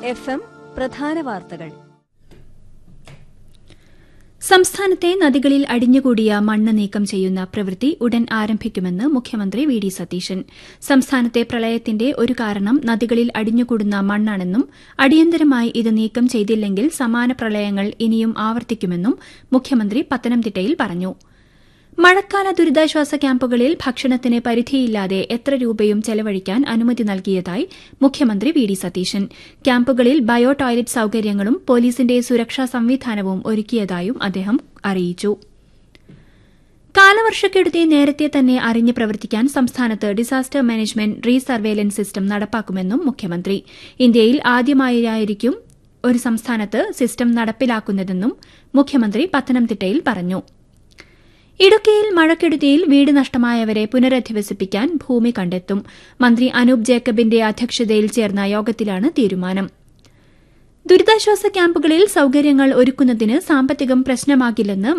F M പ്രധാന വാർത്തകൾ സംസ്ഥാനത്തെ നദികളിൽ അടിഞ്ഞുകൂടിയ മണ്ണ് നീക്കം ചെയ്യുന്ന പ്രവൃത്തി ഉടൻ ആരംഭിക്കുമെന്ന് മുഖ്യമന്ത്രി വി ഡി സതീശൻ സംസ്ഥാനത്തെ പ്രളയത്തിന്റെ ഒരു കാരണം നദികളിൽ അടിഞ്ഞുകൂടുന്ന മണ്ണാണെന്നും അടിയന്തരമായി ഇത് നീക്കം ചെയ്തില്ലെങ്കിൽ സമാന പ്രളയങ്ങൾ ഇനിയും ആവർത്തിക്കുമെന്നും മുഖ്യമന്ത്രി പത്തനംതിട്ടയിൽ പറഞ്ഞു മഴക്കാല ദുരിതാശ്വാസ ക്യാമ്പുകളിൽ ഭക്ഷണത്തിന് പരിധിയില്ലാതെ എത്ര രൂപയും ചെലവഴിക്കാൻ അനുമതി നൽകിയതായി മുഖ്യമന്ത്രി വി ഡി സതീശൻ ക്യാമ്പുകളിൽ ബയോ ടോയ്ലറ്റ് സൌകര്യങ്ങളും പോലീസിന്റെ സുരക്ഷാ സംവിധാനവും ഒരുക്കിയതായും അദ്ദേഹം അറിയിച്ചു കാലവർഷക്കെടുതി നേരത്തെ തന്നെ അറിഞ്ഞ് പ്രവർത്തിക്കാൻ സംസ്ഥാനത്ത് ഡിസാസ്റ്റർ മാനേജ്മെന്റ് റീസർവേലൻസ് സിസ്റ്റം നടപ്പാക്കുമെന്നും മുഖ്യമന്ത്രി ഇന്ത്യയിൽ ആദ്യമായായിരിക്കും ഒരു സംസ്ഥാനത്ത് സിസ്റ്റം നടപ്പിലാക്കുന്നതെന്നും മുഖ്യമന്ത്രി പത്തനംതിട്ടയിൽ പറഞ്ഞു ഇടുക്കിയിൽ മഴക്കെടുതിയിൽ വീട് നഷ്ടമായവരെ പുനരധിവസിപ്പിക്കാൻ ഭൂമി കണ്ടെത്തും മന്ത്രി അനൂപ് ജേക്കബിന്റെ അധ്യക്ഷതയിൽ ചേർന്ന യോഗത്തിലാണ് തീരുമാനം ദുരിതാശ്വാസ ക്യാമ്പുകളിൽ സൌകര്യങ്ങൾ ഒരുക്കുന്നതിന് സാമ്പത്തികം പ്രശ്നമാകില്ലെന്ന്